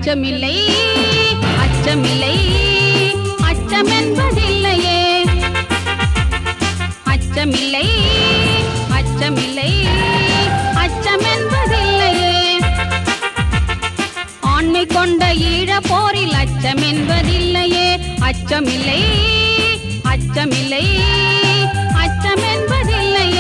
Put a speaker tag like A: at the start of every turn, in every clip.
A: அச்சமில்லை அச்சமில்லை அச்சமென்பதில்லையே அச்சமில்லை அச்சமில்லை அச்சமென்பதில்லையே ஆண்மை கொண்ட ஈழ போரில் அச்சம் என்பதில்லையே அச்சமில்லை அச்சமில்லை அச்சம் என்பதில்லையே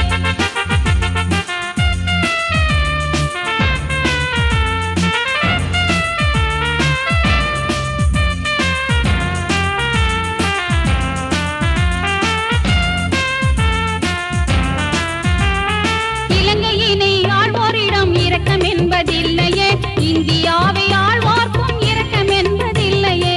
A: இலங்கையினை ஆழ்வோரிடம் இரக்கம் என்பதில்லையே இந்தியாவை ஆழ்வோர்க்கும் இரக்கம் என்பதில்லையே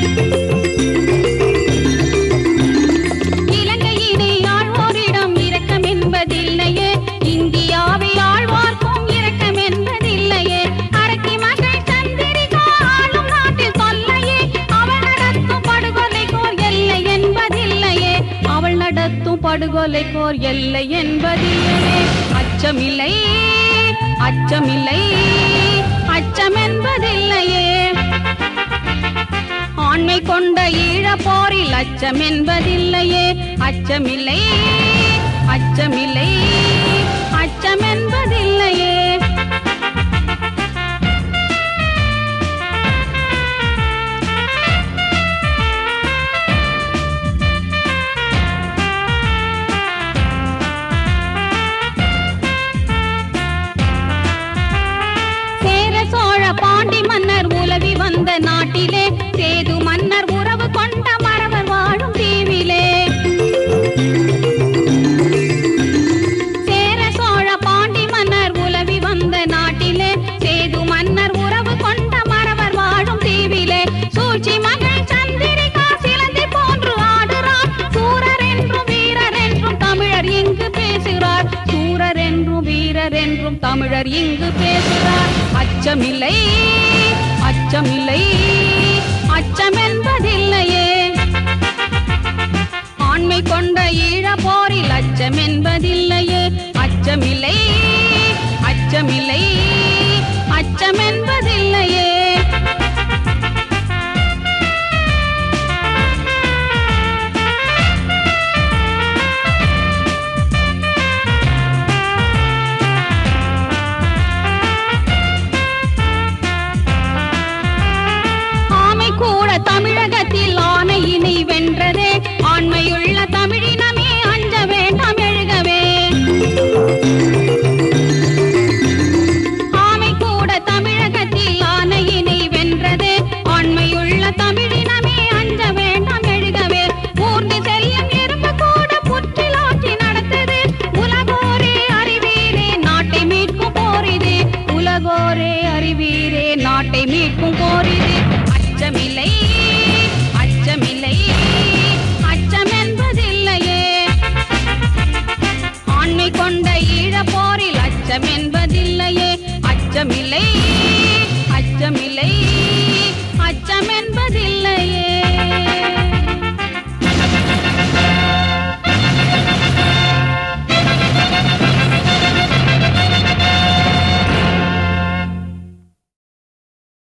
A: இலங்கையினை ஆழ்வோரிடம் இரக்கம் என்பதில்லையே இந்தியாவை ஆழ்வோர்க்கும் இரக்கம் என்பதில்லையே அரக்கி மகள் சந்திரிகா ஆளும் நாட்டில் தொல்லையே அவள் நடத்தும் படுகொலைக்கோர் எல்லை என்பதில்லையே அவள் நடத்தும் படுகொலைக்கோர் எல்லை என்பதில்லையே அச்சமில்லை அச்சமில்லை அச்சம் என்பதில்லையே ஆண்மை கொண்ட ஈழ போரில் அச்சம் என்பதில்லையே அச்சமில்லை அச்சமில்லை அச்சம் என்பதில்லையே சேர சோழ பாண்டி மன்னர் உலவி வந்த நாட்டிலே சேது மன்னர் உறவு கொண்ட மறவர் வாழும் தீவிலே சேர சோழ பாண்டி மன்னர் உலவி வந்த நாட்டிலே சேது மன்னர் உறவு கொண்ட மறவர் வாழும் தீவிலே சூழ்ச்சி மகள் சந்திரிகா சிலந்தி போன்று ஆடுறார் சூரர் என்றும் வீரர் என்றும் தமிழர் இங்கு பேசுகிறார் சூரர் என்றும் வீரர் என்றும் தமிழர் இங்கு பேசுகிறார் அச்சமில்லை அச்சமில்லை அச்சம் என்பதில்லையே ஆண்மை கொண்ட ஈழ போரில் அச்சம் என்பதில்லையே அச்சமில்லை அச்சமில்லை அச்சம் என்பதில்லையே ஆமை கூட தமிழகத்தில் ஆணையினை வென்றதே ஆண்மையுள்ள தமிழினமே அஞ்ச வேண்டாம் எழுகவே ஆமை கூட தமிழகத்தில் ஆணையினை வென்றதே ஆண்மையுள்ள தமிழினமே அஞ்ச வேண்டாம் எழுகவே ஊர்ந்து செல்லும் எறும்பு கூட புற்றிலாற்றி நடத்தது உலகோரே அறிவீரே நாட்டை மீட்கும் போரிது உலகோரே அறிவீரே நாட்டை மீட்கும் போரிது அச்சமில்லை